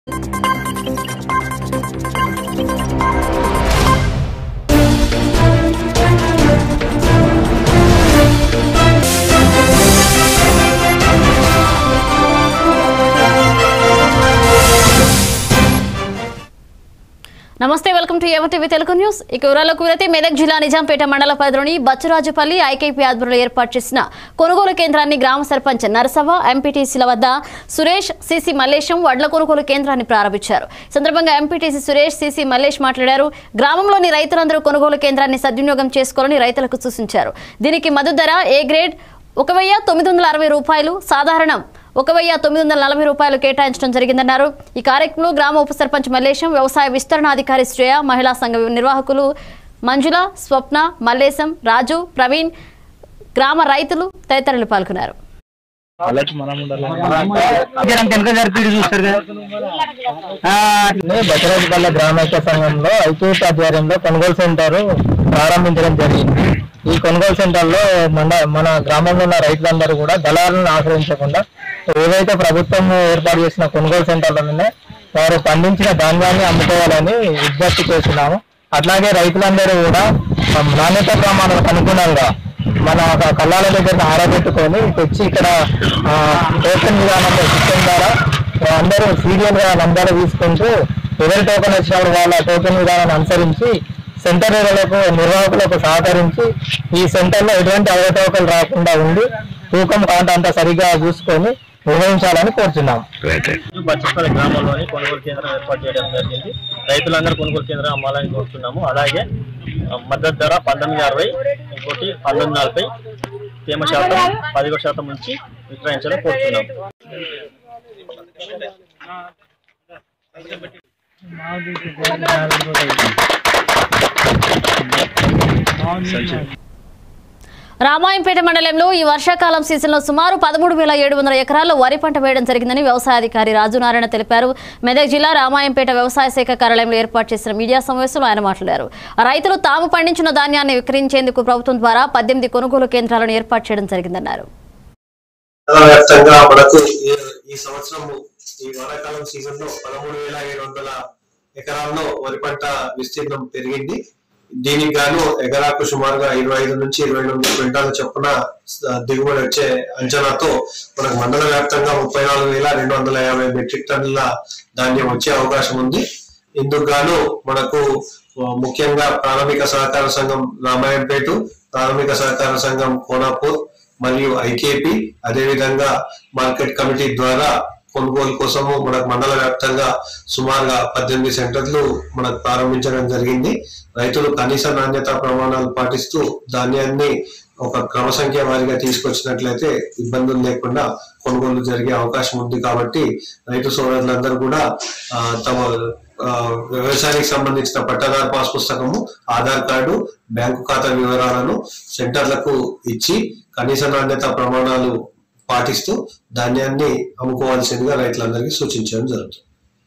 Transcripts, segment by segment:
నమస్తే welcome to TV Telugu news ఇక వివరాలకు వెళితే మెదక్ జిల్లా నిజాంపేట మండల పరిధిలోని బచ్చరాజుపల్లి ఐకేపీ ఆధ్వర్యంలో ఏర్పాటు చేసిన కొనుగోలు కేంద్రాన్ని గ్రామ సర్పంచ్ నరసవ ఎంపీటీసీల వద్ద సురేష్ సిసి మల్లేశం వడ్ల కొనుగోలు కేంద్రాన్ని ప్రారంభించారు ఈ సందర్భంగా ఎంపీటీసీ సురేష్ సిసి మల్లేష్ మాట్లాడారు గ్రామంలోని రైతులందరూ కొనుగోలు కేంద్రాన్ని సద్వినియోగం చేసుకోవాలని రైతులకు సూచించారు దీనికి మద్దతు ధర ఏ గ్రేడ్ ఒక వెయ్యి తొమ్మిది వందల అరవై రూపాయలు సాధారణం ఒక వెయ్యి తొమ్మిది వందల నలభై రూపాయలు కేటాయించడం జరిగిందన్నారు ఈ కార్యక్రమంలో గ్రామ ఉప సర్పంచ్ మల్లేశం వ్యవసాయ విస్తరణాధికారి శ్రేయ మహిళా సంఘ నిర్వాహకులు మంజుల స్వప్న మల్లేశం రాజు ప్రవీణ్ గ్రామ రైతులు తదితరులు పాల్గొన్నారు జరం వెనక జరిపి చూస్తారు కదా బసరాజుపల్ల గ్రామైక్య సంఘంలో ఐక్యూట్ ఆధ్వర్యంలో కొనుగోలు సెంటర్ ప్రారంభించడం జరిగింది ఈ కొనుగోలు సెంటర్ లో మన మన గ్రామంలో ఉన్న రైతులందరూ కూడా దళాలను ఆశ్రయించకుండా ఏదైతే ప్రభుత్వం ఏర్పాటు చేసిన కొనుగోలు సెంటర్లలోనే వారు పండించిన ధాన్యాన్ని అమ్ముకోవాలని విజ్ఞప్తి చేస్తున్నాము అట్లాగే రైతులందరూ కూడా నాణ్యత ప్రమాణాలకు అనుగుణంగా మన కళ్ళాల దగ్గర ఆరబెట్టుకొని తెచ్చి ఇక్కడ ఆ, టోకెన్ విధానంలో సిస్టమ్ ద్వారా అందరూ సీరియల్ గా నంబర్ తీసుకుంటూ ఎవరి టోకెన్ వచ్చినప్పుడు వాళ్ళ టోకెన్ విధానాన్ని అనుసరించి సెంటర్ నిర్వాహకులకు నిర్వాహకులకు సహకరించి ఈ సెంటర్ లో ఎటువంటి అవకతవకలు రాకుండా ఉండి తూకం కాంట అంతా సరిగా చూసుకొని నిర్వహించాలని కోరుతున్నాం బచ్చపల్లి గ్రామంలోని కొనుగోలు కేంద్రం ఏర్పాటు చేయడం జరిగింది రైతులందరూ కొనుగోలు కేంద్రం అమ్మాలని కోరుతున్నాము అలాగే ఆ, మద్దతు ధర పంతొమ్మిది అరవై ఇంకోటి పంతొమ్మిది నలభై తేమ శాతం పదిహేడు శాతం నుంచి విక్రయించాలని కోరుతున్నాము రామాయంపేట మండలంలో ఈ వర్షాకాలం సీజన్లో సుమారు పదమూడు వేల ఏడు వందల ఎకరాల్లో వరి పంట వేయడం జరిగిందని వ్యవసాయాధికారి రాజునారాయణ తెలిపారు మెదక్ జిల్లా రామాయంపేట వ్యవసాయ శాఖ కార్యాలయంలో ఏర్పాటు చేసిన మీడియా సమావేశంలో ఆయన మాట్లాడారు రైతులు తాము పండించిన ధాన్యాన్ని విక్రయించేందుకు ప్రభుత్వం ద్వారా పద్దెనిమిది కొనుగోలు కేంద్రాలను ఏర్పాటు చేయడం జరిగిందన్నారు వ్యాప్తంగా మనకు ఈ- ఈ సంవత్సరం ఈ వానాకాలం సీజన్ లో పదమూడు వేల ఏడు వందల ఎకరాల్లో వరి పంట విస్తీర్ణం పెరిగింది దీనికి గాను ఎకరాకు సుమారుగా ఇరవై ఐదు నుంచి ఇరవై ఎనిమిది క్వింటాల చొప్పున స- దిగుబడి వచ్చే అంచనాతో మనకు మండల వ్యాప్తంగా ముప్పై నాలుగు వేల రెండు వందల యాభై మెట్రిక్ టన్నుల ధాన్యం వచ్చే అవకాశం ఉంది ఇందుకు గాను మనకు ఆ, ముఖ్యంగా ప్రాథమిక సహకార సంఘం రామాయంపేట ప్రాథమిక సహకార సంఘం కోనాపూర్ మరియు ఐకేపీ అదేవిధంగా మార్కెట్ కమిటీ ద్వారా కొనుగోలు కోసము మనకు మండల వ్యాప్తంగా సుమారుగా పద్దెనిమిది సెంటర్లు మనకు ప్రారంభించడం జరిగింది రైతులు కనీస నాణ్యత ప్రమాణాలు పాటిస్తూ ధాన్యాన్ని ఒక క్రమ సంఖ్య వారిగా తీసుకొచ్చినట్లయితే ఇబ్బందులు లేకుండా కొనుగోలు జరిగే అవకాశం ఉంది కాబట్టి రైతు సోదరులందరూ కూడా ఆ, తమ ఆ, వ్యవసాయానికి సంబంధించిన పట్టాదారు పాస్ పుస్తకము ఆధార్ కార్డు బ్యాంకు ఖాతా వివరాలను సెంటర్లకు ఇచ్చి కనీస నాణ్యత ప్రమాణాలు పాటిస్తూ ధాన్యాన్ని అమ్ముకోవాల్సిందిగా రైతులందరికీ సూచించడం జరుగుతుంది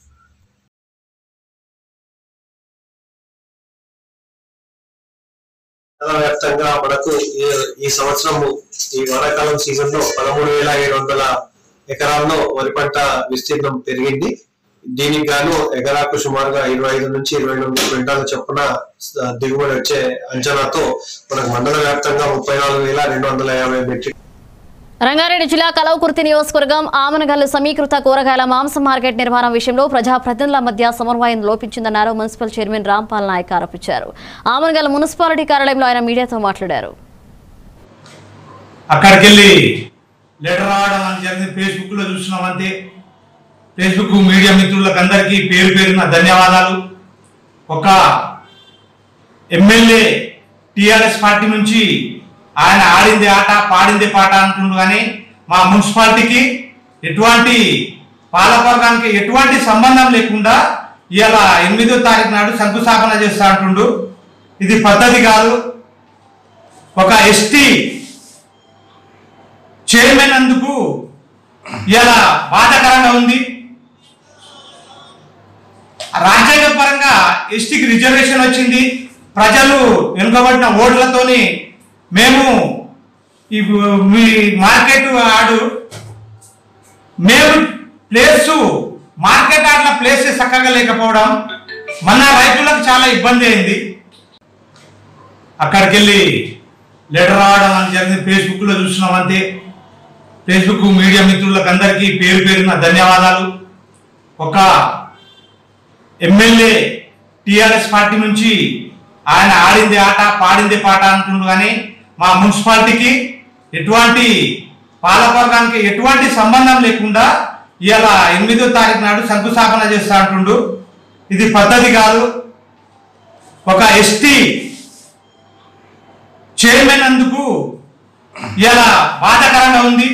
జిల్లా వ్యాప్తంగా మనకు ఈ- ఈ సంవత్సరం ఈ వానాకాలం సీజన్ లో పదమూడు వేల ఏడు వందల ఎకరాల్లో వరి పంట విస్తీర్ణం పెరిగింది దీనికి గాను ఎకరాకు సుమారుగా ఇరవై ఐదు నుంచి ఇరవై ఎనిమిది క్వింటాల చొప్పున స- దిగుబడి వచ్చే అంచనాతో మనకు మండల వ్యాప్తంగా ముప్పై నాలుగు వేల రెండు వందల యాభై మెట్రిక్ రంగారెడ్డి జిల్లా కలవకుర్తి నియోజకవర్గం ఆమనగల్లు సమీకృత కూరగాయల మాంసం మార్కెట్ నిర్మాణం విషయంలో ప్రజాప్రతినిధుల మధ్య సమన్వయం లోపించిందన్నారు మున్సిపల్ చైర్మన్ రాంపాల్ నాయక్ ఆరోపించారు ఆమనగల్ మున్సిపాలిటీ కార్యాలయంలో ఆయన మీడియాతో మాట్లాడారు అక్కడికి వెళ్ళి లెటర్ రావడం అని జరిగింది ఫేస్బుక్ లో చూస్తున్నాం అంతే ఫేస్బుక్ మీడియా మిత్రులకు అందరికీ పేరు పేరున ధన్యవాదాలు ఒక ఎమ్మెల్యే టిఆర్ఎస్ పార్టీ నుంచి ఆయన ఆడింది ఆట పాడింది పాట అంటుండు కానీ మా మున్సిపాలిటీకి ఎటువంటి పాలకవర్గానికి ఎటువంటి సంబంధం లేకుండా ఇవాళ ఎనిమిదో తారీఖు నాడు శంకుస్థాపన చేస్తా అంటుండు ఇది పద్ధతి కాదు ఒక ఎస్టీ చైర్మన్ అందుకు ఇలా బాధాకరంగా ఉంది రాజ్యాంగ పరంగా ఎస్టీకి రిజర్వేషన్ వచ్చింది ప్రజలు వెనుకబడిన ఓట్లతోని మేము ఈ మీ మార్కెట్ ఆడు మేము ప్లేస్ మార్కెట్ ఆడిన ప్లేస్ చక్కగా లేకపోవడం మన రైతులకు చాలా ఇబ్బంది అయింది అక్కడికి వెళ్ళి లెటర్ రావడం అని జరిగింది ఫేస్బుక్లో చూసినాం అంతే ఫేస్బుక్ మీడియా మిత్రులకు అందరికీ పేరు పేరున ధన్యవాదాలు ఒక ఎమ్మెల్యే టిఆర్ఎస్ పార్టీ నుంచి ఆయన ఆడింది ఆట పాడింది పాట అంటుండు కానీ మా మున్సిపాలిటీకి ఎటువంటి పాలకవర్గానికి ఎటువంటి సంబంధం లేకుండా ఇవాళ ఎనిమిదో తారీఖు నాడు శంకుస్థాపన చేస్తా అంటుండు ఇది పద్ధతి కాదు ఒక ఎస్టీ చైర్మన్ అందుకు ఇలా బాధాకరంగా ఉంది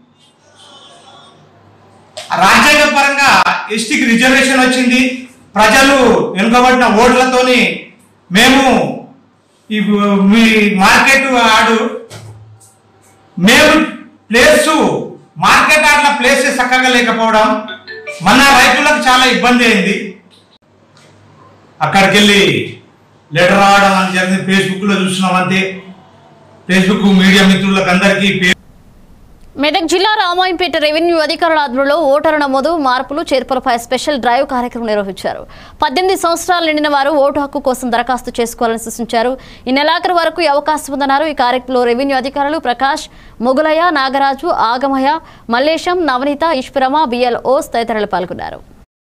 రాజ్యాంగ పరంగా ఎస్టీకి రిజర్వేషన్ వచ్చింది ప్రజలు వెనుకబడిన ఓట్లతోని మేము ఈ మీ మార్కెట్ ఆడు మేము ప్లేస్ మార్కెట్ ఆడల ప్లేస్ చక్కగా లేకపోవడం మన రైతులకు చాలా ఇబ్బంది అయింది అక్కడికి వెళ్ళి లెటర్ రావడం అని జరిగింది ఫేస్బుక్లో చూసినాం అంతే ఫేస్బుక్ మీడియా మిత్రులకు అందరికీ పేరు మెదక్ జిల్లా రామాయంపేట రెవెన్యూ అధికారుల ఆధ్వర్యంలో ఓటరు నమోదు మార్పులు చేర్పులపై స్పెషల్ డ్రైవ్ కార్యక్రమం నిర్వహించారు పద్దెనిమిది సంవత్సరాలు నిండిన వారు ఓటు హక్కు కోసం దరఖాస్తు చేసుకోవాలని సూచించారు ఈ నెలాఖరు వరకు ఈ అవకాశం ఉందన్నారు ఈ కార్యక్రమంలో రెవెన్యూ అధికారులు ప్రకాష్ మొగులయ్య నాగరాజు ఆగమయ్య మల్లేశం నవనీత ఈశ్వరమ బిఎల్ఓస్ తదితరులు పాల్గొన్నారు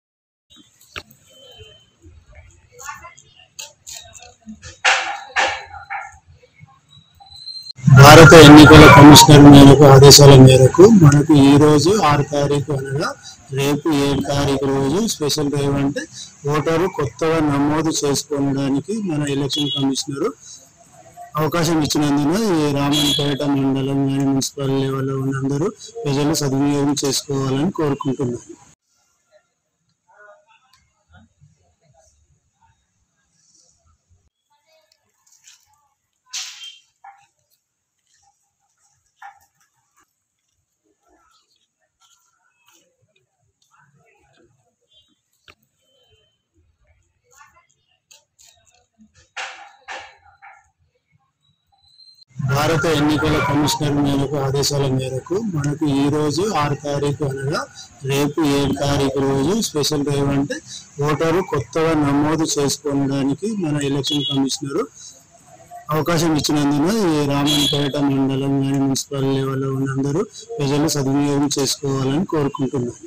భారత ఎన్నికల కమిషనర్ మేరకు ఆదేశాల మేరకు మనకు ఈ రోజు ఆరు తారీఖు అనగా రేపు ఏడు తారీఖు రోజు స్పెషల్ డ్రైవ్ అంటే ఓటరు కొత్తగా నమోదు చేసుకోవడానికి మన ఎలక్షన్ కమిషనర్ అవకాశం ఇచ్చినందున ఈ రామన్పేట మండలం కానీ మున్సిపల్ లెవెల్లో ఉన్న అందరూ ప్రజలు సద్వినియోగం చేసుకోవాలని కోరుకుంటున్నాను భారత ఎన్నికల కమిషనర్ మేరకు ఆదేశాల మేరకు మనకు ఈ రోజు ఆరు తారీఖు అనగా రేపు ఏడు తారీఖు రోజు స్పెషల్ డ్రైవ్ అంటే ఓటరు కొత్తగా నమోదు చేసుకోవడానికి మన ఎలక్షన్ కమిషనర్ అవకాశం ఇచ్చినందున ఈ రామన్పేట మండలం కానీ మున్సిపల్ లెవెల్లో ఉన్న అందరూ ప్రజలు సద్వినియోగం చేసుకోవాలని కోరుకుంటున్నాను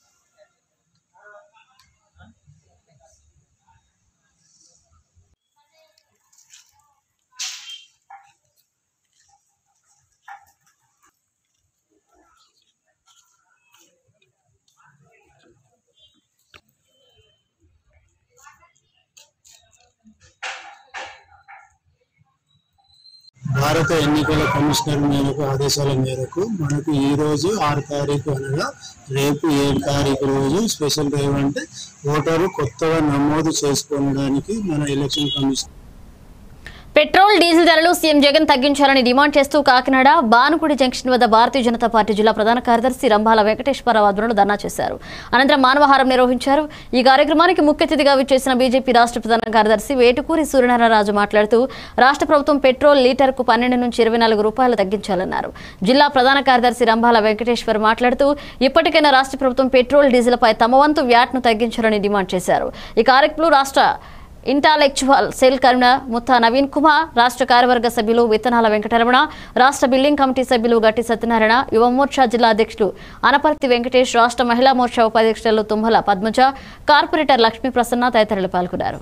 భారత ఎన్నికల కమిషనర్ మేరకు ఆదేశాల మేరకు మనకు ఈ రోజు ఆరు తారీఖు అనగా రేపు ఏడు తారీఖు రోజు స్పెషల్ డ్రైవ్ అంటే ఓటరు కొత్తగా నమోదు చేసుకోవడానికి మన ఎలక్షన్ కమిషన్ పెట్రోల్ డీజిల్ ధరలు సీఎం జగన్ తగ్గించాలని డిమాండ్ చేస్తూ కాకినాడ బానుకుడి జంక్షన్ వద్ద భారతీయ జనతా పార్టీ జిల్లా ప్రధాన కార్యదర్శి రంభాల వెంకటేశ్వరరావు ఆధ్వర్యంలో ధర్నా చేశారు అనంతరం మానవహారం నిర్వహించారు ఈ కార్యక్రమానికి ముఖ్య అతిథిగా విచ్చేసిన బీజేపీ రాష్ట్ర ప్రధాన కార్యదర్శి వేటుకూరి సూర్యనారాయణరాజు మాట్లాడుతూ రాష్ట్ర ప్రభుత్వం పెట్రోల్ లీటర్కు పన్నెండు నుంచి ఇరవై నాలుగు రూపాయలు తగ్గించాలన్నారు జిల్లా ప్రధాన కార్యదర్శి రంభాల వెంకటేశ్వర్ మాట్లాడుతూ ఇప్పటికైనా రాష్ట్ర ప్రభుత్వం పెట్రోల్ డీజిల్పై తమ వంతు వ్యాట్ను తగ్గించాలని డిమాండ్ చేశారు ఈ కార్యక్రమంలో రాష్ట్ర intellectual cell convener Mutta Naveen Kumar రాష్ట్ర కార్యవర్గ సభ్యులు విత్తనాల వెంకటరమణ రాష్ట్ర బిల్డింగ్ కమిటీ సభ్యులు గట్టి సత్యనారాయణ యువ మోర్చా జిల్లా అధ్యక్షులు అనపర్తి వెంకటేష్ రాష్ట్ర మహిళా మోర్చా ఉపాధ్యక్షులు తుమ్మల పద్మజ కార్పొరేటర్ లక్ష్మీ ప్రసన్న తదితరులు పాల్గొన్నారు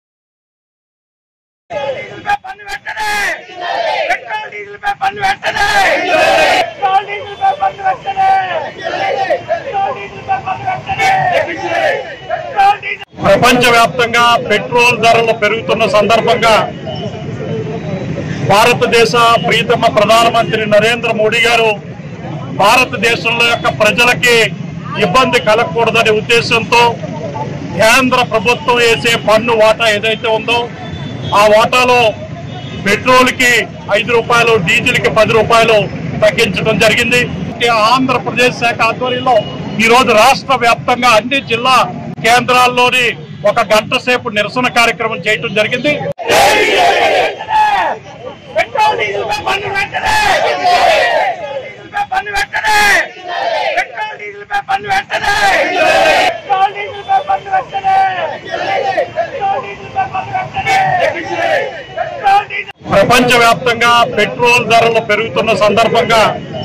ప్రపంచవ్యాప్తంగా పెట్రోల్ ధరలు పెరుగుతున్న సందర్భంగా భారతదేశ ప్రీతమ ప్రధానమంత్రి నరేంద్ర మోడీ గారు భారతదేశంలో యొక్క ప్రజలకి ఇబ్బంది కలగకూడదనే ఉద్దేశంతో కేంద్ర ప్రభుత్వం వేసే పన్ను వాటా ఏదైతే ఉందో ఆ వాటాలో పెట్రోల్కి ఐదు రూపాయలు డీజిల్కి పది రూపాయలు తగ్గించడం జరిగింది ఆంధ్రప్రదేశ్ శాఖ ఆధ్వర్యంలో ఈ రోజు రాష్ట్ర వ్యాప్తంగా అన్ని జిల్లా కేంద్రాల్లోని ఒక గంట సేపు నిరసన కార్యక్రమం చేయటం జరిగింది పెట్రోల్ డీజిల్ పై పన్ను వెంటనే పన్ను వెంటనే పెట్రోల్ డీజిల్ పై పన్ను వెంటనే పెట్రోల్ డీజిల్ పై పన్ను వెంటనే ప్రపంచవ్యాప్తంగా పెట్రోల్ ధరలు పెరుగుతున్న సందర్భంగా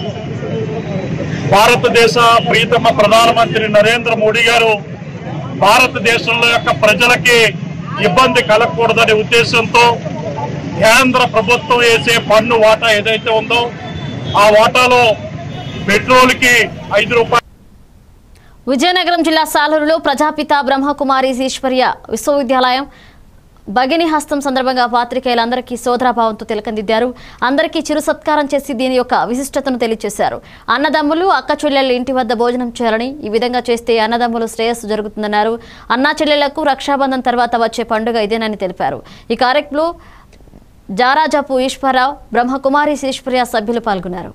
భారతదేశ ప్రీతమ ప్రధానమంత్రి నరేంద్ర మోడీ గారు భారతదేశంలో యొక్క ప్రజలకి ఇబ్బంది కలగకూడదనే ఉద్దేశంతో కేంద్ర ప్రభుత్వం వేసే పన్ను వాటా ఏదైతే ఉందో ఆ వాటాలో పెట్రోల్కి ఐదు రూపాయలు విజయనగరం జిల్లా సాలూరులో ప్రజాపిత బ్రహ్మకుమారి ఈశ్వర్య విశ్వవిద్యాలయం భగిని హస్తం సందర్భంగా పాత్రికేయులందరికీ సోదరాభావంతో తిలకందిద్దారు అందరికీ చిరు సత్కారం చేసి దీని యొక్క విశిష్టతను తెలియజేశారు అన్నదమ్ములు అక్క చెల్లెళ్ళు ఇంటి వద్ద భోజనం చేయాలని ఈ విధంగా చేస్తే అన్నదమ్ములు శ్రేయస్సు జరుగుతుందన్నారు అన్నా చెల్లెళ్లకు రక్షాబంధన్ తర్వాత వచ్చే పండుగ ఇదేనని తెలిపారు ఈ కార్యక్రమంలో జారాజాపు ఈశ్వరరావు బ్రహ్మకుమారి ఈశ్వర్య సభ్యులు పాల్గొన్నారు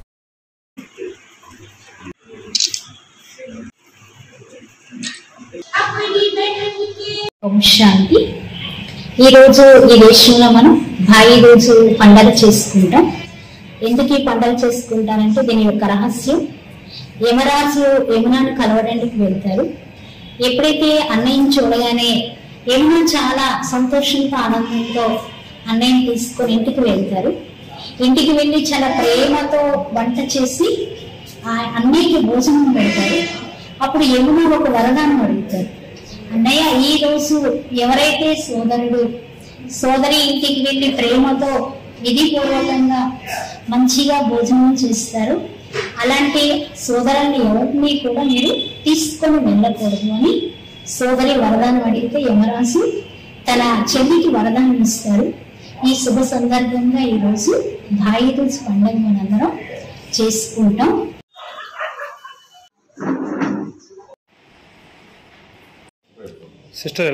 ఓం శాంతి ఈరోజు ఈ దేశంలో మనం భాయి రోజు పండగ చేసుకుంటాం ఎందుకు ఈ పండగ చేసుకుంటారంటే దీని యొక్క రహస్యం యమరాజు యమునాను కలవడానికి వెళ్తారు ఎప్పుడైతే అన్నయ్యని చూడగానే యమున చాలా సంతోషంతో ఆనందంతో అన్నయ్యని తీసుకొని ఇంటికి వెళ్తారు ఇంటికి వెళ్ళి చాలా ప్రేమతో వంట చేసి ఆ అన్నయ్యకి భోజనం పెడతారు అప్పుడు యమున ఒక వరదానం అడుగుతారు అన్నయ్య ఈ రోజు ఎవరైతే సోదరుడు సోదరి ఇంటికి వెళ్ళి ప్రేమతో విధిపూర్వకంగా మంచిగా భోజనం చేస్తారు అలాంటి సోదరుల్ని ఎవరిని కూడా మీరు తీసుకొని వెళ్ళకూడదు అని సోదరి వరదానం అడిగితే యమరాజు తన చెల్లికి వరదానం ఇస్తారు ఈ శుభ సందర్భంగా ఈరోజు భాయి రోజు పండుగ మనందరం చేసుకుంటాం సిస్టర్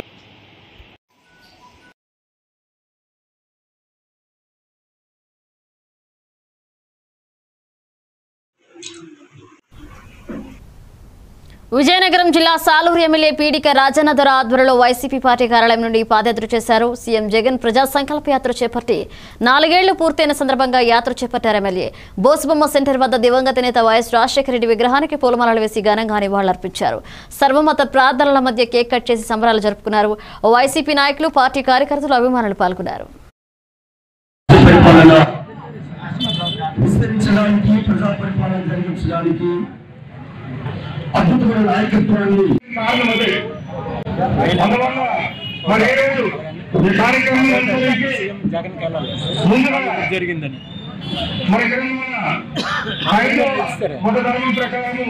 విజయనగరం జిల్లా సాలూరు ఎమ్మెల్యే పీడిక రాజన్నధర ఆధ్వర్యంలో వైసీపీ పార్టీ కార్యాలయం నుండి పాదయాత్ర చేశారు సీఎం జగన్ ప్రజా సంకల్ప యాత్ర చేపట్టి నాలుగేళ్లు పూర్తయిన సందర్భంగా యాత్ర చేపట్టారు ఎమ్మెల్యే బోసుబొమ్మ సెంటర్ వద్ద దివంగత నేత వైఎస్ రాజశేఖర రెడ్డి విగ్రహానికి పూలమాలలు వేసి ఘనంగా నివాళులర్పించారు సర్వమత ప్రార్థనల మధ్య కేక్ కట్ చేసి సంబరాలు జరుపుకున్నారు వైసీపీ నాయకులు పార్టీ కార్యకర్తలు అభిమానులు పాల్గొన్నారు పరిపాలన విస్తరించడానికి ప్రజా పరిపాలన జరిగించడానికి అద్భుతమైన నాయకత్వాన్ని కారణం అదే అందువల్ల మరి ఏ రోజు ఈ కార్యక్రమం అనుసరించి ముందుగా జరిగిందని మరి ఇక్కడ ఉన్న ఐదో మత ధర్మం ప్రకారము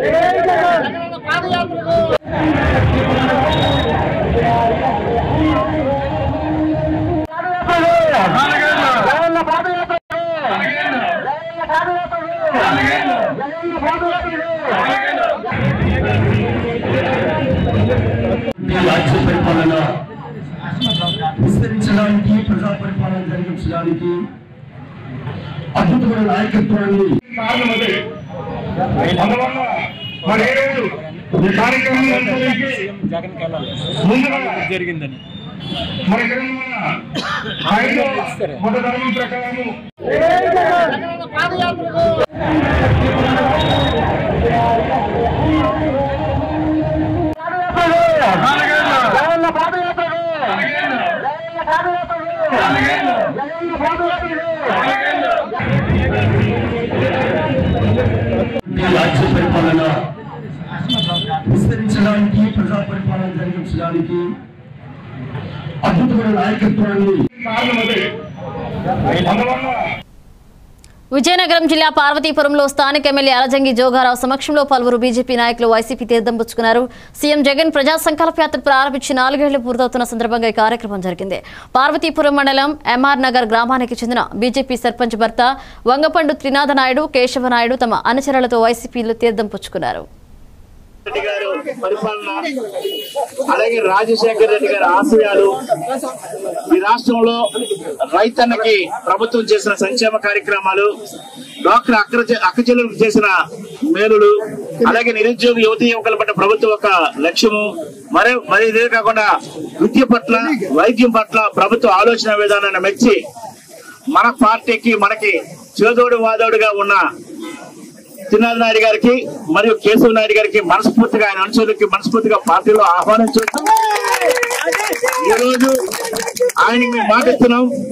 ఈ రాజ్య పరిపాలన విస్తరించడానికి ప్రజా పరిపాలన జరిగించడానికి అద్భుతమైన నాయకత్వాన్ని కారణం అదే అందువల్ల మరి ఏ రోజు ఈ కార్యక్రమం అనుసరించి ముందుగా జరిగిందని మరి ఇక్కడ ఉన్న ఐదో మత ధర్మం ప్రకారము ఈ రాజ్య పరిపాలన విస్తరించడానికి ప్రజా పరిపాలన జరిగించడానికి అద్భుతమైన నాయకత్వాన్ని కారణం అదే అందువల్ల విజయనగరం జిల్లా పార్వతీపురంలో స్థానిక ఎమ్మెల్యే అలజంగి జోగారావు సమక్షంలో పలువురు బీజేపీ నాయకులు వైసీపీ తీర్థం పుచ్చుకున్నారు సీఎం జగన్ ప్రజా సంకల్ప యాత్ర ప్రారంభించి నాలుగేళ్లు పూర్తవుతున్న సందర్భంగా ఈ కార్యక్రమం జరిగింది పార్వతీపురం మండలం ఎంఆర్ నగర్ గ్రామానికి చెందిన బీజేపీ సర్పంచ్ భర్త వంగపండు త్రినాథ నాయుడు కేశవ నాయుడు తమ అనుచరులతో వైసీపీలో తీర్థం పుచ్చుకున్నారు రెడ్డి గారు పరిపాలన అలాగే రాజశేఖర రెడ్డి గారి ఆశయాలు ఈ రాష్ట్రంలో రైతన్నకి ప్రభుత్వం చేసిన సంక్షేమ కార్యక్రమాలు డాక్టర్ అక్క అక్కచెల్లెలకు చేసిన మేలులు అలాగే నిరుద్యోగ యువతి యువకుల పట్ల ప్రభుత్వం ఒక లక్ష్యము మరి మరి ఇదే కాకుండా విద్య పట్ల వైద్యం పట్ల ప్రభుత్వ ఆలోచన విధానాన్ని మెచ్చి మన పార్టీకి మనకి చేదోడు వాదోడుగా ఉన్న తిరునాథ నాయుడు గారికి మరియు కేశవ నాయుడు గారికి మనస్ఫూర్తిగా ఆయన అనుచరులకి మనస్ఫూర్తిగా పార్టీలో ఆహ్వానించవచ్చు ఈ రోజు ఆయనకి మేము మాట ఇస్తున్నాం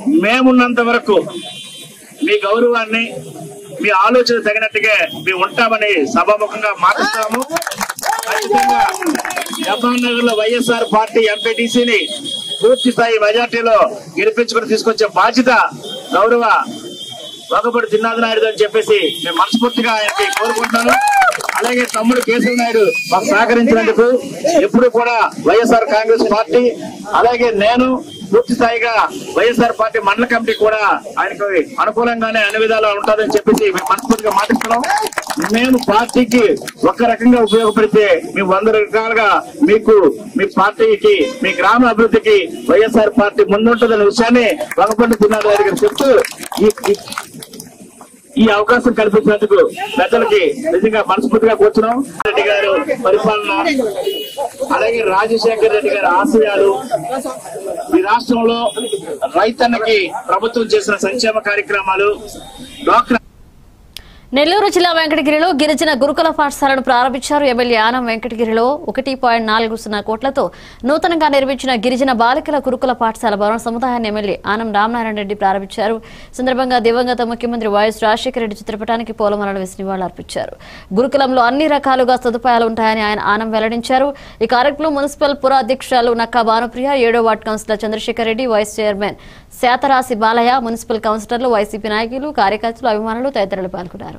మేమున్నంత వరకు మీ గౌరవాన్ని మీ ఆలోచన తగినట్టుగా మేము ఉంటామని సభాముఖంగా మాటిస్తాము ఖచ్చితంగా జపాన్ నగర్ లో వైఎస్ఆర్ పార్టీ ఎంపీటీసీని పూర్తి స్థాయి మెజార్టీలో గెలిపించుకుని తీసుకొచ్చే బాధ్యత గౌరవ ఒకపడి చిన్నాది నాయుడు అని చెప్పేసి నేను మనస్ఫూర్తిగా ఆయనకి కోరుకుంటున్నాను అలాగే తమ్ముడు కేశవ నాయుడు మాకు సహకరించినందుకు ఎప్పుడు కూడా వైఎస్ఆర్ కాంగ్రెస్ పార్టీ అలాగే నేను పూర్తి స్థాయిగా వైఎస్ఆర్ పార్టీ మండల కమిటీ కూడా ఆయనకు అనుకూలంగానే అన్ని విధాలు ఉంటుందని చెప్పేసి మేము మనస్ఫూర్తిగా మాటిస్తున్నాం మేము పార్టీకి ఒక రకంగా ఉపయోగపడితే మేము వంద రకాలుగా మీకు మీ పార్టీకి మీ గ్రామ అభివృద్ధికి వైఎస్ఆర్ పార్టీ ముందుంటుందనే విషయాన్ని వగపండి తిన్నాడు గారికి చెప్తూ ఈ ఈ- ఈ అవకాశం కల్పించినందుకు పెద్దలకి నిజంగా మనస్ఫూర్తిగా కూర్చున్నాం రెడ్డి గారు పరిపాలన అలాగే రాజశేఖర్ రెడ్డి గారి ఆశయాలు ఈ రాష్ట్రంలో రైతన్నకి ప్రభుత్వం చేసిన సంక్షేమ కార్యక్రమాలు డాక్టర్ నెల్లూరు జిల్లా వెంకటగిరిలో గిరిజన గురుకుల పాఠశాలను ప్రారంభించారు ఎమ్మెల్యే ఆనం వెంకటగిరిలో ఒకటి పాయింట్ నాలుగు సున్నా కోట్లతో నూతనంగా నిర్మించిన గిరిజన బాలికల గురుకుల పాఠశాల భవన సముదాయాన్ని ఎమ్మెల్యే ఆనం రామనారాయణ రెడ్డి ప్రారంభించారు ఈ సందర్భంగా దివంగత ముఖ్యమంత్రి వైఎస్ రాజశేఖర రెడ్డి చిత్రపటానికి పూలమాలలు వేసి నివాళులర్పించారు గురుకులంలో అన్ని రకాలుగా సదుపాయాలు ఉంటాయని ఆయన ఆనం వెల్లడించారు ఈ కార్యక్రమంలో మున్సిపల్ పుర అధ్యక్షురాలు నక్కా భానుప్రియ ఏడో ward councillor Chandrashekar Reddy vice chairman Satarasi Balayya municipal కౌన్సిలర్లు వైసీపీ నాయకులు కార్యకర్తలు అభిమానులు తదితరులు పాల్గొన్నారు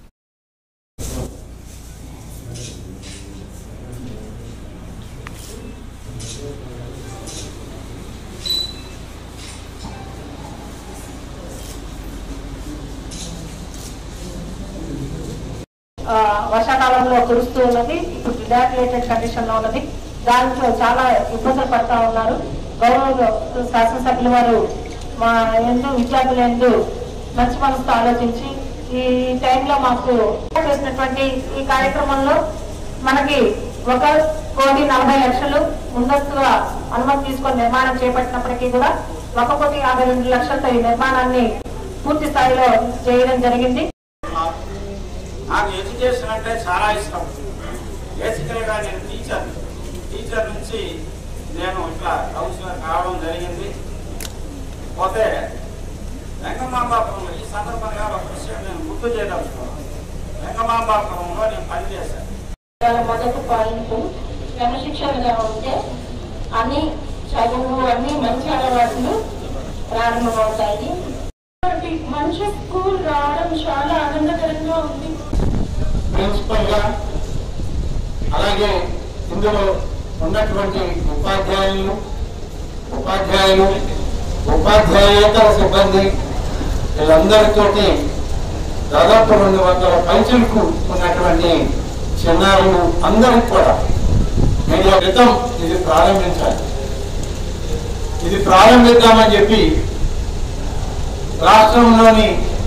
ఆ, వర్షాకాలంలో కురుస్తూ ఉన్నది ఇప్పుడు డిలాటిలేటెడ్ కండిషన్ లో ఉన్నది దాంట్లో చాలా ఇబ్బందులు పడతా ఉన్నారు గౌరవ శాసనసభ్యులు వారు మా ఎందు విద్యార్థుల ఎందు మంచి మనసుతో ఆలోచించి ఈ టైంలో మాకు చేసినటువంటి ఈ కార్యక్రమంలో మనకి ఒక కోటి నలభై లక్షలు ముందస్తుగా అనుమతి తీసుకొని నిర్మాణం చేపట్టినప్పటికీ కూడా ఒక కోటి యాభై రెండు లక్షలతో ఈ నిర్మాణాన్ని పూర్తి స్థాయిలో చేయడం జరిగింది నాకు ఎడ్యుకేషన్ అంటే చాలా ఇష్టం బేసికల్గా నేను టీచర్ టీచర్ నుంచి నేను ఇట్లా కౌన్సిలర్ కావడం జరిగింది పోతే వెంగమాంబాపురంలో ఈ సందర్భంగా ఒక విషయం నేను గుర్తు చేయదలుచుకున్నాను వెంగమాంబాపురంలో నేను పనిచేశాను వాళ్ళ మొదటి పాయింట్ క్రమశిక్షణగా ఉంటే అన్ని చదువు అన్ని మంచి అలవాట్లు ప్రారంభమవుతాయి మంచి స్కూల్ రావడం చాలా ఆనందకరంగా ఉంది ప్రిన్సిపల్ గా అలాగే ఇందులో ఉన్నటువంటి ఉపాధ్యాయులు ఉపాధ్యాయులు ఉపాధ్యాయేతర సిబ్బంది వీళ్ళందరితోటి దాదాపు రెండు వందల పైచులకు ఉన్నటువంటి చిన్నారులు అందరికి కూడా మీడియా క్రితం ఇది ప్రారంభించాలి ఇది ప్రారంభిద్దామని చెప్పి రాష్ట్రంలోని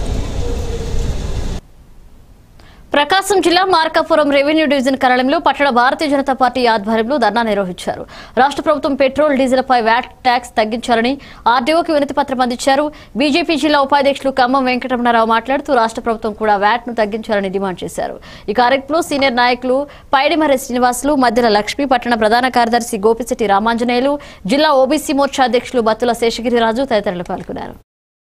ప్రకాశం జిల్లా మార్కాపురం రెవెన్యూ డివిజన్ కార్యాలయంలో పట్టణ భారతీయ జనతా పార్టీ ఆధ్వర్యంలో ధర్నా నిర్వహించారు రాష్ట్ర ప్రభుత్వం పెట్రోల్ డీజిల్ పై వ్యాట్ ట్యాక్స్ తగ్గించాలని ఆర్డీఓకి వినతి పత్రం అందించారు బీజేపీ జిల్లా ఉపాధ్యక్షులు ఖమ్మం వెంకటరమణారావు మాట్లాడుతూ రాష్ట్ర ప్రభుత్వం కూడా వ్యాట్ ను తగ్గించాలని డిమాండ్ చేశారు ఈ కార్యక్రమంలో సీనియర్ నాయకులు పైడిమర్రి శ్రీనివాసులు మధ్యల లక్ష్మి పట్టణ ప్రధాన కార్యదర్శి గోపిశెట్టి రామాంజనేయులు జిల్లా ఓబీసీ మోర్చా అధ్యక్షులు బత్తుల శేషగిరిరాజు తదితరులు పాల్గొన్నారు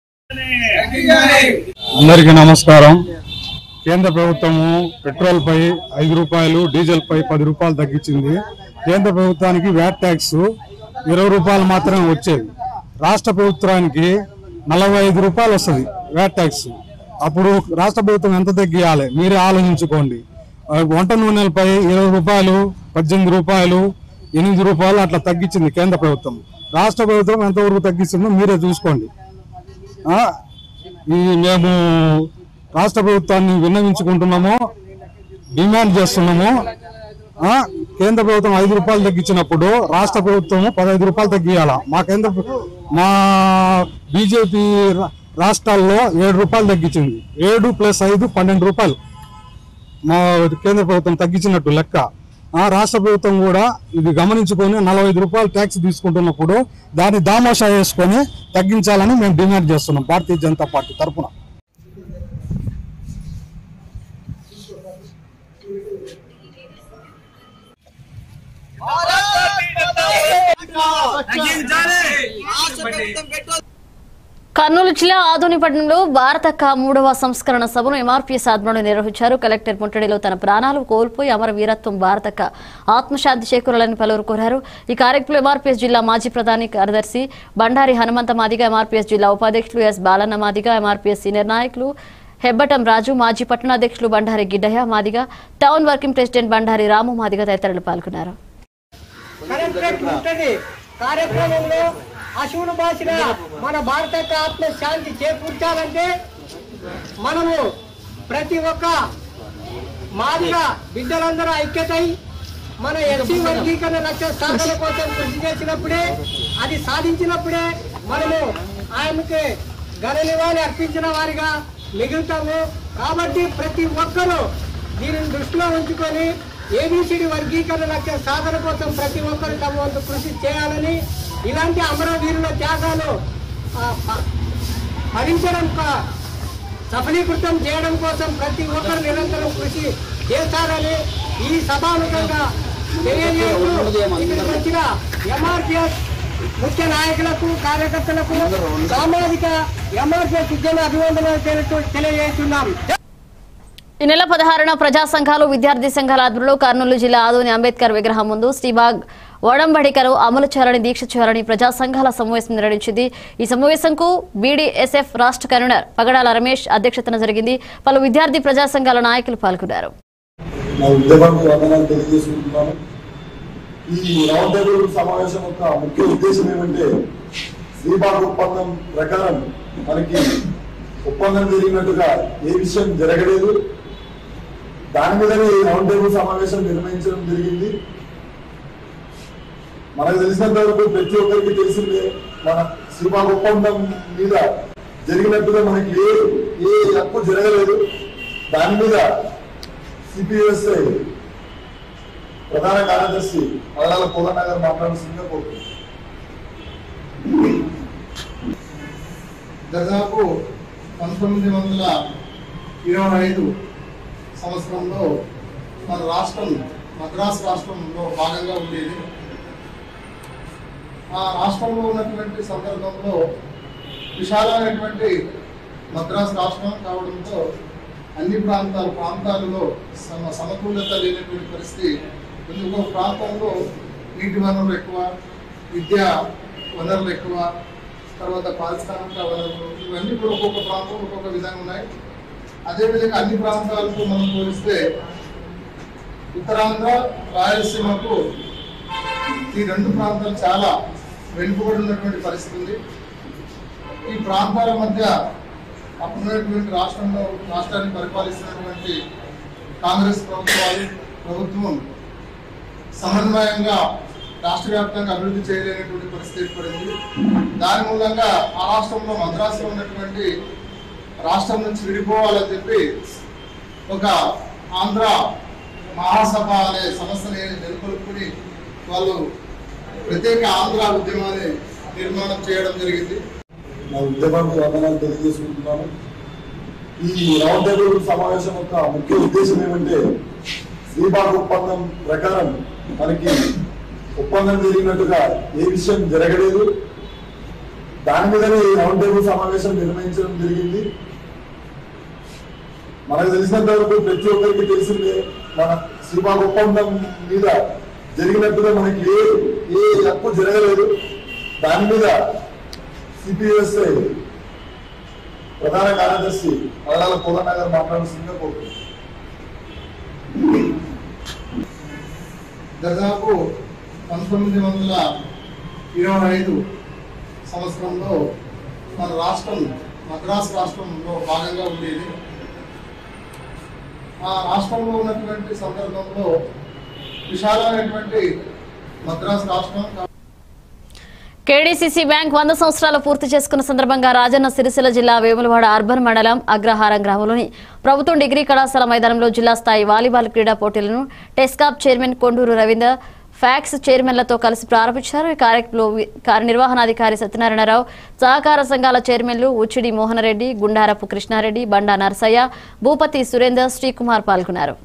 అందరికీ నమస్కారం కేంద్ర ప్రభుత్వము పెట్రోల్ పై ఐదు రూపాయలు డీజిల్ పై పది రూపాయలు తగ్గించింది కేంద్ర ప్రభుత్వానికి వ్యాట్ ట్యాక్స్ ఇరవై రూపాయలు మాత్రమే వచ్చేది రాష్ట్ర ప్రభుత్వానికి నలభై ఐదు రూపాయలు వస్తుంది వ్యాట్ ట్యాక్స్ అప్పుడు రాష్ట్ర ప్రభుత్వం ఎంత తగ్గియాలి మీరే ఆలోచించుకోండి ఆ, వంట నూనెలపై ఇరవై రూపాయలు పద్దెనిమిది రూపాయలు ఎనిమిది రూపాయలు అట్లా తగ్గించింది కేంద్ర ప్రభుత్వం రాష్ట్ర ప్రభుత్వం ఎంతవరకు తగ్గిస్తుందో మీరే చూసుకోండి ఆ, ఈ మేము రాష్ట్ర ప్రభుత్వాన్ని విన్నవించుకుంటున్నాము డిమాండ్ చేస్తున్నాము ఆ, కేంద్ర ప్రభుత్వం ఐదు రూపాయలు తగ్గించినప్పుడు రాష్ట్ర ప్రభుత్వం పదహైదు రూపాయలు తగ్గియాల మా కేంద్ర మా బీజేపీ రాష్ట్రాల్లో ఏడు రూపాయలు తగ్గించింది ఏడు ప్లస్ ఐదు పన్నెండు రూపాయలు మా కేంద్ర ప్రభుత్వం తగ్గించినట్టు లెక్క ఆ రాష్ట్ర ప్రభుత్వం కూడా ఇది గమనించుకొని నలభై ఐదు రూపాయలు ట్యాక్స్ తీసుకుంటున్నప్పుడు దాన్ని దామాషా వేసుకొని తగ్గించాలని మేము డిమాండ్ చేస్తున్నాం భారతీయ జనతా పార్టీ తరఫున కర్నూలు జిల్లా ఆధునిపట్నంలో భారత కా మూడవ సంస్కరణ సభను ఎంఆర్పీఎస్ ఆధ్వర్యంలో నిర్వహించారు కలెక్టర్ ముట్టడిలో తన ప్రాణాలు కోల్పోయి అమర వీరత్వం భారతక ఆత్మశాంతి చేకూరాలని పలువురు కోరారు ఈ కార్యక్రమంలో ఎంఆర్పీఎస్ జిల్లా మాజీ ప్రధాని కార్యదర్శి బండారి హనుమంత మాదిగ ఎంఆర్పీఎస్ జిల్లా ఉపాధ్యక్షులు S Balanna Madiga MRPS senior నాయకులు హెబ్బటం రాజు మాజీ పట్టణాధ్యక్షులు Bandari Giddayya Madiga town working president Bandari Ramu Madiga తదితరులు పాల్గొన్నారు కలెక్టరేట్ ముట్టడి కార్యక్రమంలో అశువును బాసిన మన భారత యొక్క ఆత్మ శాంతి చేకూర్చాలంటే మనము ప్రతి ఒక్క మాదిగ బిడ్డలందరూ ఐక్యతై మన ఎస్సీ వర్గీకరణ లక్ష్య సాధన కోసం కృషి చేసినప్పుడే అది సాధించినప్పుడే మనము ఆయనకి ఘన నివాళి అర్పించిన వారిగా మిగులుతాము కాబట్టి ప్రతి ఒక్కరూ దీనిని దృష్టిలో ఉంచుకొని ఏబిసిడి వర్గీకరణ లక్ష్య సాధన కోసం ప్రతి ఒక్కరు తమ వంతు కృషి చేయాలని ఇలాంటి అమరవీరుల త్యాగాలు ఆ, ప- భరించడం కా- సఫలీకృతం చేయడం కోసం ప్రతి ఒక్కరు నిరంతరం కృషి చేస్తారని ఈ సభాముఖంగా తెలియజేస్తూ ఇక్కడికి వచ్చిన ఎంఆర్పిఎస్ ముఖ్య నాయకులకు కార్యకర్తలకు సామాజిక ఎంఆర్పిఎస్ ఉద్యమ అభివందనలు తెలుపు- తెలియజేస్తున్నాం ఈ నెల పదహారున ప్రజా సంఘాలు విద్యార్థి సంఘాల ఆధ్వర్యంలో కర్నూలు జిల్లా ఆదోని అంబేద్కర్ విగ్రహం ముందు శ్రీబాగ్ ఒడంబడికలు అమలు చేయాలని దీక్ష చేయాలని ప్రజా సంఘాల సమావేశం నిర్వహించింది ఈ సమావేశంకు బీడీఎస్ఎఫ్ రాష్ట్ర కన్వీనర్ పగడాల రమేష్ అధ్యక్షతన జరిగింది పలు విద్యార్థి ప్రజా సంఘాల నాయకులు పాల్గొన్నారు నా ఉద్యమానికి వందనాలు తెలియజేసుకుంటున్నాను ఈ రౌండ్ టేబుల్ సమావేశం యొక్క ముఖ్య ఉద్దేశం ఏమంటే శ్రీబాగ్ ఒప్పందం ప్రకారం మనకి ఒప్పందం జరిగినట్టుగా ఏ విషయం జరగలేదు దాని మీదనే ఈ రౌండ్ టేబుల్ సమావేశం నిర్వహించడం జరిగింది మనకు తెలిసినంత వరకు ప్రతి ఒక్కరికి తెలిసిందే మన శ్రీబాగ్ ఒప్పందం మీద జరిగినట్టుగా మనకి ఏ ఏ తప్పు జరగలేదు దాని మీద సిపిఎస్ఐ ప్రధాన కార్యదర్శి మలయాళ కోలనగర్ మాట్లాడుతుందిగా కోరుతున్నాను దాదాపు పంతొమ్మిది వందల ఇరవై ఐదు సంవత్సరంలో మన రాష్ట్రం మద్రాసు రాష్ట్రంలో భాగంగా ఉండేది ఆ రాష్ట్రంలో ఉన్నటువంటి సందర్భంలో విశాలమైనటువంటి మద్రాసు రాష్ట్రం కావడంతో అన్ని ప్రాంతాల ప్రాంతాలలో సమ సమతుల్యత లేనటువంటి పరిస్థితి ఉంది. ఒక్కొక్క ప్రాంతంలో నీటి వనరులు ఎక్కువ విద్యా వనరులు ఎక్కువ తర్వాత పారిశ్రామిక వనరులు ఇవన్నీ కూడా ఒక్కొక్క ప్రాంతం ఒక్కొక్క విధంగా ఉన్నాయి అదేవిధంగా అన్ని ప్రాంతాలతో మనం పోలిస్తే ఉత్తరాంధ్ర రాయలసీమకు ఈ రెండు ప్రాంతాలు చాలా వెనుకబడి ఉన్నటువంటి పరిస్థితి ఉంది ఈ ప్రాంతాల మధ్య అప్పుడున్నటువంటి రాష్ట్రంలో రాష్ట్రాన్ని పరిపాలిస్తున్నటువంటి కాంగ్రెస్ ప్రభుత్వాలు ప్రభుత్వం సమన్వయంగా రాష్ట్ర వ్యాప్తంగా అభివృద్ధి చేయలేనటువంటి పరిస్థితి ఏర్పడింది దాని మూలంగా ఆ రాష్ట్రంలో మద్రాసులో ఉన్నటువంటి రాష్ట్రం నుంచి విడిపోవాలని చెప్పి ఒక ఆంధ్ర మహాసభ అనే సంస్థని నెలకొల్పుకుని వాళ్ళు ప్రత్యేక ఆంధ్ర ఉద్యమాన్ని నిర్మాణం చేయడం జరిగింది నా ఉద్యమానికి వందనాలు తెలియజేసుకుంటున్నాను ఈ రౌండ్ టేబుల్ సమావేశం యొక్క ముఖ్య ఉద్దేశం ఏమంటే శ్రీబాగ్ ఒప్పందం ప్రకారం మనకి ఒప్పందం జరిగినట్టుగా ఏ విషయం జరగలేదు దాని మీదనే ఈ రౌండ్ టేబుల్ సమావేశం నిర్వహించడం జరిగింది మనకు తెలిసినంత వరకు ప్రతి ఒక్కరికి తెలిసిందే మన శ్రీబాగ్ ఒప్పందం మీద జరిగినట్టుగా మనకి ఏ ఏ తప్పు జరగలేదు దాని మీద సిపిఎస్ఐ ప్రధాన కార్యదర్శి మలయాళ కోలనగర్ మాట్లాడుతుందిగా కోరుతున్నాను దాదాపు పంతొమ్మిది వందల ఇరవై ఐదు సంవత్సరంలో మన రాష్ట్రం మద్రాసు రాష్ట్రంలో భాగంగా ఉండేది ఆ రాష్ట్రంలో ఉన్నటువంటి సందర్భంలో విశాలమైనటువంటి మద్రాసు రాష్ట్రం కేడీసీసీ బ్యాంక్ వంద సంవత్సరాలు పూర్తి చేసుకున్న సందర్భంగా రాజన్న సిరిసిల్ల జిల్లా వేములవాడ అర్బన్ మండలం అగ్రహారం గ్రామంలోని ప్రభుత్వం డిగ్రీ కళాశాల మైదానంలో జిల్లా స్థాయి వాలీబాల్ క్రీడా పోటీలను TESCAB chairman Konduru Ravinder PACS చైర్మన్లతో కలిసి ప్రారంభించారు ఈ కార్యక్రమంలో వి- కార్యనిర్వహణాధికారి సత్యనారాయణరావు సహకార సంఘాల చైర్మన్లు ఉచ్చిడి మోహనరెడ్డి గుండారపు కృష్ణారెడ్డి బండా నరసయ్య భూపతి సురేందర్ శ్రీకుమార్ పాల్గొన్నారు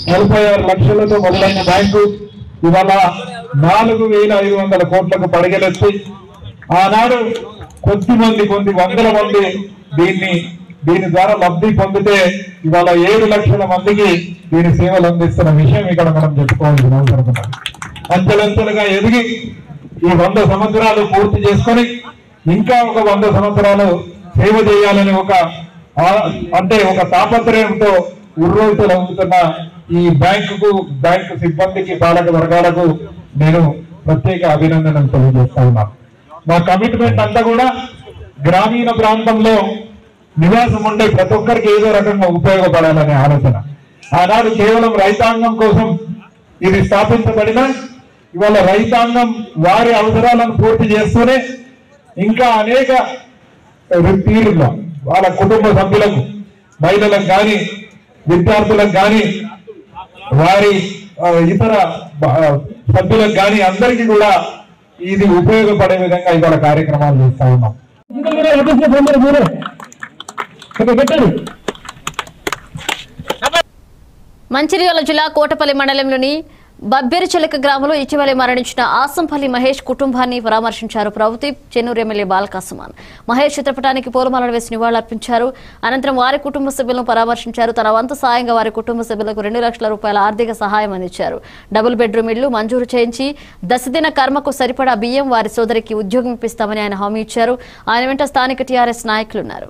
నలభై ఆరు లక్షలతో మొదలైన బ్యాంకు ఇవాళ నాలుగు వేల ఐదు వందల కోట్లకు పడగలెత్తి ఆనాడు కొద్ది మంది కొన్ని వందల మంది దీన్ని దీని ద్వారా లబ్ధి పొందితే ఇవాళ ఏడు లక్షల మందికి దీని సేవలు అందిస్తున్న విషయం ఇక్కడ మనం చెప్పుకోవాల్సిన అవసరం ఉన్నది అంచెలంచెలుగా ఎదిగి ఈ వంద సంవత్సరాలు పూర్తి చేసుకొని ఇంకా ఒక వంద సంవత్సరాలు సేవ చేయాలని ఒక ఆ- అంటే ఒక తాపత్రయంతో ఉర్రోతులవుతున్న ఈ బ్యాంకుకు బ్యాంకు సిబ్బందికి పాలక వర్గాలకు నేను ప్రత్యేక అభినందనలు తెలియజేస్తా ఉన్నాను మా కమిట్మెంట్ అంతా కూడా గ్రామీణ ప్రాంతంలో నివాసం ఉండే ప్రతి ఒక్కరికి ఏదో రకంగా ఉపయోగపడాలనే ఆలోచన ఆనాడు కేవలం రైతాంగం కోసం ఇది స్థాపించబడిన ఇవాళ రైతాంగం వారి అవసరాలను పూర్తి చేస్తూనే ఇంకా అనేక తీరుగా వాళ్ళ కుటుంబ సభ్యులకు మహిళలకు కానీ విద్యార్థులకు కానీ వారి ఆ, ఇతర బ- ఆ, సభ్యులకు కానీ అందరికీ కూడా ఇది ఉపయోగపడే విధంగా ఇవాళ కార్యక్రమాలు చేస్తా ఉన్నాం మంచిర్యాల జిల్లా కోటపల్లి మండలంలోని బబ్బేరుచెలక గ్రామంలో ఇటీవలే మరణించిన ఆసంపల్లి మహేష్ కుటుంబాన్ని పరామర్శించారు ప్రవదీప్ చెన్నూరు ఎమ్మెల్యే బాలకాసుమాన్ మహేష్ చిత్రపటానికి పూలమాలలు వేసి నివాళులర్పించారు అనంతరం వారి కుటుంబ సభ్యులను పరామర్శించారు తన వంతు సాయంగా వారి కుటుంబ సభ్యులకు రెండు లక్షల రూపాయల ఆర్థిక సహాయం అందించారు డబుల్ బెడ్రూమ్ ఇళ్లు మంజూరు చేయించి దశదిన కర్మకు సరిపడా బియ్యం వారి సోదరికి ఉద్యోగం ఇప్పిస్తామని ఆయన హామీ ఇచ్చారు ఆయన వెంట స్థానిక టీఆర్ఎస్ నాయకులున్నారు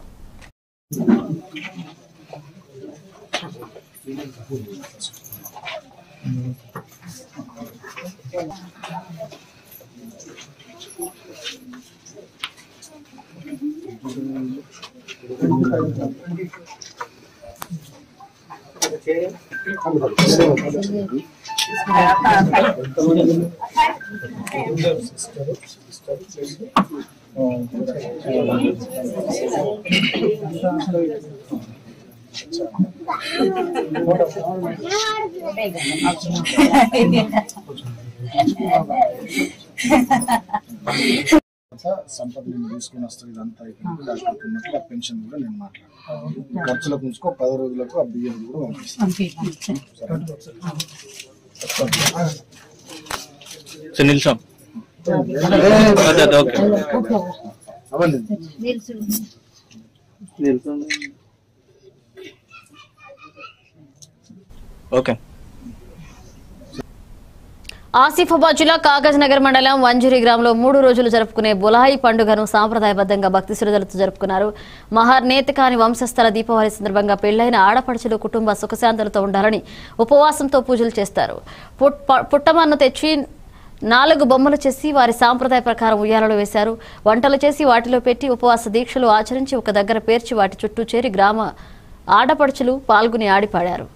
సంపద నేను తీసుకుని వస్తాను ఇదంతా అయిపోయింది డాక్టర్ ఉన్నట్లు ఆ పెన్షన్ కూడా నేను మాట్లాడతాను ఖర్చులకు ఉంచుకో పది రోజులకు ఆ బియ్యం కూడా పంపిస్తాను సార్ నిల్చోం అదే, అదే, ఓకే అవ్వండి ఓకే ఆసిఫాబాద్ జిల్లా కాగజ్ నగర్ మండలం వంజూరి గ్రామంలో మూడు రోజులు జరుపుకునే బులాయి పండుగను సాంప్రదాయబద్ధంగా భక్తి శ్రద్ధలతో జరుపుకున్నారు మహార్ నేతకాని వంశస్థల దీపావళి సందర్భంగా పెళ్లైన ఆడపడుచులు కుటుంబ సుఖశాంతులతో ఉండాలని ఉపవాసంతో పూజలు చేస్తారు పుట్- ప- పుట్టమన్ను తెచ్చి నాలుగు బొమ్మలు చేసి వారి సాంప్రదాయ ప్రకారం ఉయ్యాలలో వేశారు వంటలు చేసి వాటిలో పెట్టి ఉపవాస దీక్షలు ఆచరించి ఒక దగ్గర పేర్చి వాటి చుట్టూ చేరి గ్రామ ఆడపడుచులు పాల్గొని ఆడిపాడారు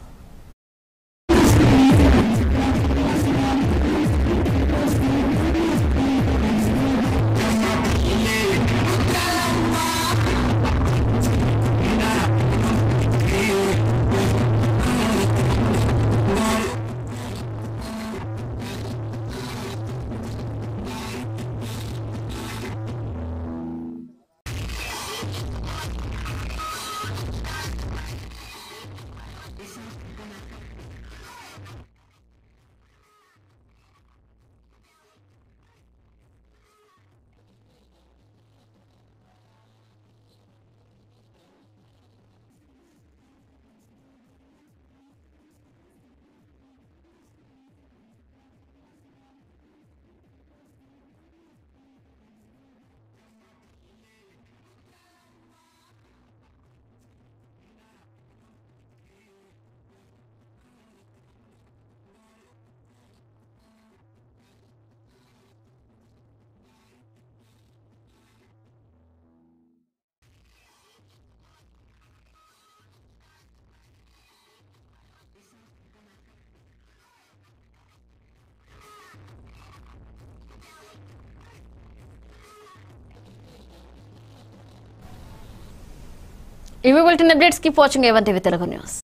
ఇవి bulletin updates keep watching A one TV Telugu news